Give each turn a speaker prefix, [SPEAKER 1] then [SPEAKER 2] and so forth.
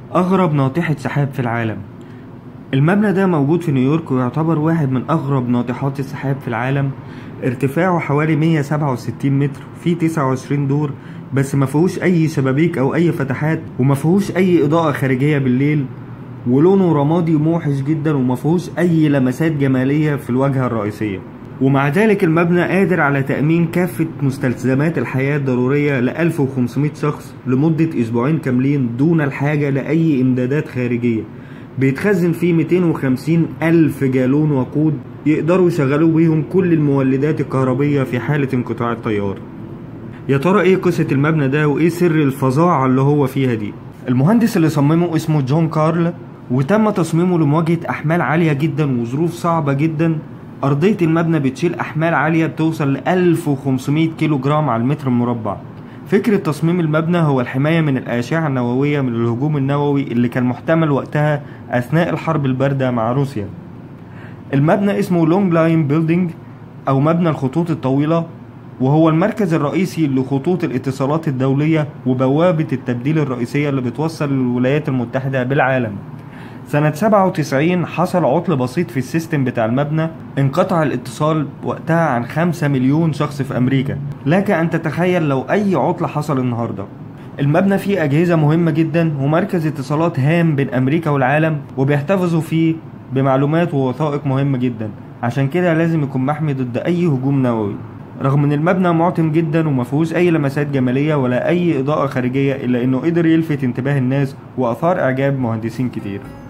[SPEAKER 1] أغرب ناطحة سحاب في العالم المبنى ده موجود في نيويورك ويعتبر واحد من أغرب ناطحات السحاب في العالم ارتفاعه حوالي 167 متر فيه 29 دور بس ما فيهوش أي شبابيك أو أي فتحات وما فيهوش أي إضاءة خارجية بالليل ولونه رمادي موحش جدا وما فيهوش أي لمسات جمالية في الواجهة الرئيسية ومع ذلك المبنى قادر على تأمين كافة مستلزمات الحياة الضرورية ل 1500 شخص لمدة أسبوعين كاملين دون الحاجة لأي إمدادات خارجية بيتخزن فيه 250 ألف جالون وقود يقدروا يشغلوا بيهم كل المولدات الكهربية في حالة انقطاع التيار يا ترى ايه قصة المبنى ده وايه سر الفظاعة اللي هو فيها دي المهندس اللي صممه اسمه جون كارل وتم تصميمه لمواجهة أحمال عالية جدا وظروف صعبة جدا أرضية المبنى بتشيل أحمال عالية بتوصل ل 1500 كيلو جرام على المتر المربع فكرة تصميم المبنى هو الحماية من الأشعة النووية من الهجوم النووي اللي كان محتمل وقتها أثناء الحرب الباردة مع روسيا المبنى اسمه لونج لاين بيلدينج أو مبنى الخطوط الطويلة وهو المركز الرئيسي لخطوط الاتصالات الدولية وبوابة التبديل الرئيسية اللي بتوصل الولايات المتحدة بالعالم سنة 97 حصل عطل بسيط في السيستم بتاع المبنى انقطع الاتصال وقتها عن 5 مليون شخص في أمريكا لك أن تتخيل لو أي عطل حصل النهاردة المبنى فيه أجهزة مهمة جدا ومركز اتصالات هام بين أمريكا والعالم وبيحتفظوا فيه بمعلومات ووثائق مهمة جدا عشان كده لازم يكون محمي ضد أي هجوم نووي رغم ان المبنى معتم جدا وما فيهوش اي لمسات جماليه ولا اي اضاءه خارجيه الا انه قدر يلفت انتباه الناس واثار اعجاب مهندسين كتير